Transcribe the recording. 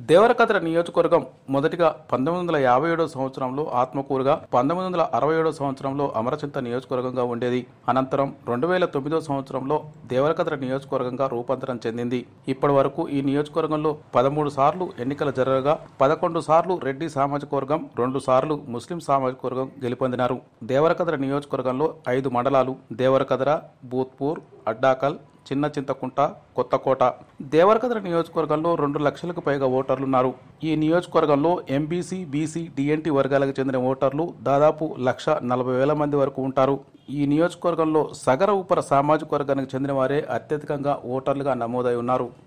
దేవరకద్ర నియోజకవర్గం మొదటిగా పంతొమ్మిది వందల యాభై ఏడో సంవత్సరంలో ఆత్మకూరుగా పంతొమ్మిది వందల అరవై ఏడో సంవత్సరంలో అమరచింత నియోజకవర్గంగా ఉండేది అనంతరం రెండు వేల తొమ్మిదో సంవత్సరంలో దేవరకద్ర నియోజకవర్గంగా రూపాంతరం చెందింది ఇప్పటి వరకు ఈ నియోజకవర్గంలో పదమూడు సార్లు ఎన్నికలు జరగగా పదకొండు సార్లు రెడ్డి సామాజిక వర్గం రెండు సార్లు ముస్లిం సామాజిక వర్గం గెలుపొందినారు దేవరకద్ర నియోజకవర్గంలో ఐదు మండలాలు దేవరకద్ర బూత్పూర్ అడ్డాకల్ చిన్న చింతకుంట కొత్తకోట దేవరకద్ర నియోజకవర్గంలో రెండు లక్షలకు పైగా ఓటర్లున్నారు ఈ నియోజకవర్గంలో ఎంబీసీ బీసీ డిఎన్టీ వర్గాలకు చెందిన ఓటర్లు దాదాపు లక్ష నలభై వేల మంది వరకు ఉంటారు ఈ నియోజకవర్గంలో సగర ఉపర సామాజిక వర్గానికి చెందిన వారే అత్యధికంగా ఓటర్లుగా నమోదై ఉన్నారు